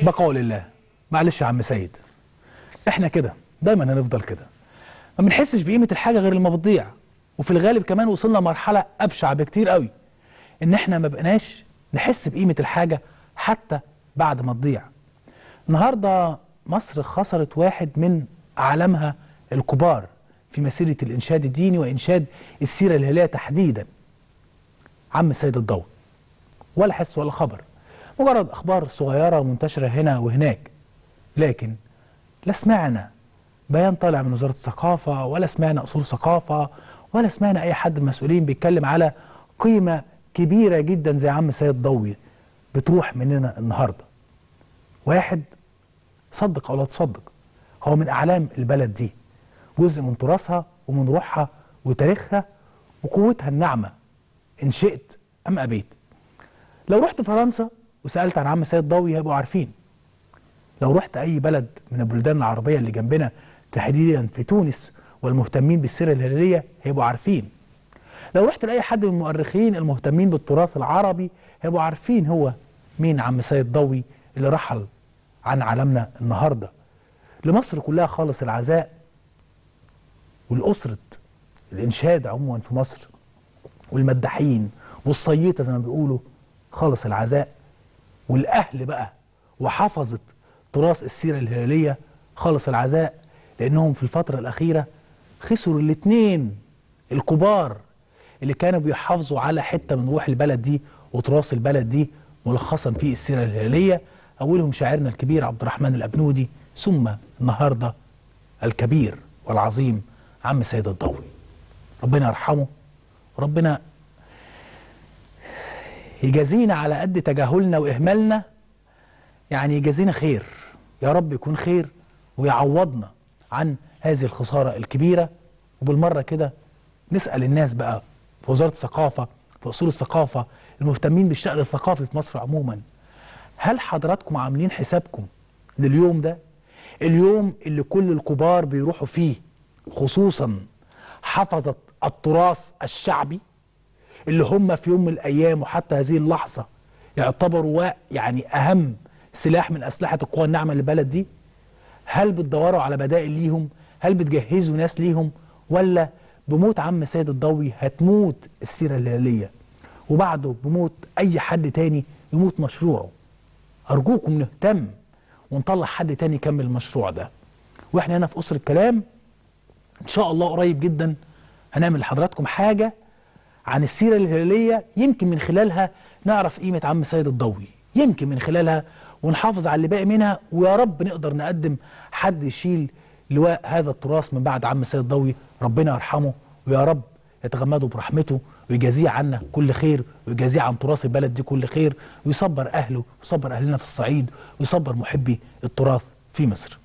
بقول الله معلش يا عم سيد احنا كده دايما هنفضل كده ما بنحسش بقيمه الحاجه غير لما بتضيع وفي الغالب كمان وصلنا لمرحله ابشع بكتير قوي ان احنا ما بقناش نحس بقيمه الحاجه حتى بعد ما تضيع النهارده مصر خسرت واحد من اعلامها الكبار في مسيره الانشاد الديني وانشاد السيره الهلاليه تحديدا عم سيد الضوء ولا حس ولا خبر مجرد اخبار صغيره منتشره هنا وهناك لكن لا سمعنا بيان طالع من وزاره الثقافه ولا سمعنا اصول ثقافه ولا سمعنا اي حد من المسؤولين بيتكلم على قيمه كبيره جدا زي عم سيد ضوي بتروح مننا النهارده واحد صدق او لا تصدق هو من اعلام البلد دي جزء من تراثها ومن روحها وتاريخها وقوتها الناعمه ان شئت ام ابيت لو رحت فرنسا وسالت عن عم سيد ضوي هيبقوا عارفين لو رحت اي بلد من البلدان العربيه اللي جنبنا تحديدا في تونس والمهتمين بالسيره الهلاليه هيبقوا عارفين لو رحت لاي حد من المؤرخين المهتمين بالتراث العربي هيبقوا عارفين هو مين عم سيد ضوي اللي رحل عن عالمنا النهارده لمصر كلها خالص العزاء ولأسرة الإنشاد عموما في مصر والمداحين والصييطة زي ما بيقولوا خالص العزاء والأهل بقى وحفظت تراث السيرة الهلالية خالص العزاء لأنهم في الفترة الأخيرة خسروا الاثنين الكبار اللي كانوا بيحافظوا على حتة من روح البلد دي وتراث البلد دي ملخصا في السيرة الهلالية أولهم شاعرنا الكبير عبد الرحمن الأبنودي ثم النهاردة الكبير والعظيم عم سيد الضوي ربنا يرحمه وربنا يجازينا على قد تجاهلنا وإهمالنا يعني يجازينا خير يا رب يكون خير ويعوضنا عن هذه الخسارة الكبيرة وبالمرة كده نسأل الناس بقى في وزارة الثقافة في أصول الثقافة المهتمين بالشأن الثقافي في مصر عموما هل حضراتكم عاملين حسابكم لليوم ده اليوم اللي كل الكبار بيروحوا فيه خصوصا حفظت التراث الشعبي اللي هم في يوم من الايام وحتى هذه اللحظه يعتبروا يعني اهم سلاح من اسلحه القوى الناعمه للبلد دي هل بتدوروا على بدائل ليهم هل بتجهزوا ناس ليهم ولا بموت عم سيد الضوي هتموت السيره الهلاليه وبعده بموت اي حد تاني يموت مشروعه ارجوكم نهتم ونطلع حد تاني يكمل المشروع ده واحنا هنا في اسر الكلام ان شاء الله قريب جدا هنعمل لحضراتكم حاجه عن السيره الهلاليه يمكن من خلالها نعرف قيمه عم سيد الضوي يمكن من خلالها ونحافظ على اللي باقي منها ويا رب نقدر نقدم حد يشيل لواء هذا التراث من بعد عم سيد الضوي ربنا يرحمه ويا رب يتغمده برحمته ويجازيه عنا كل خير ويجازيه عن تراث البلد دي كل خير ويصبر اهله ويصبر اهلنا في الصعيد ويصبر محبي التراث في مصر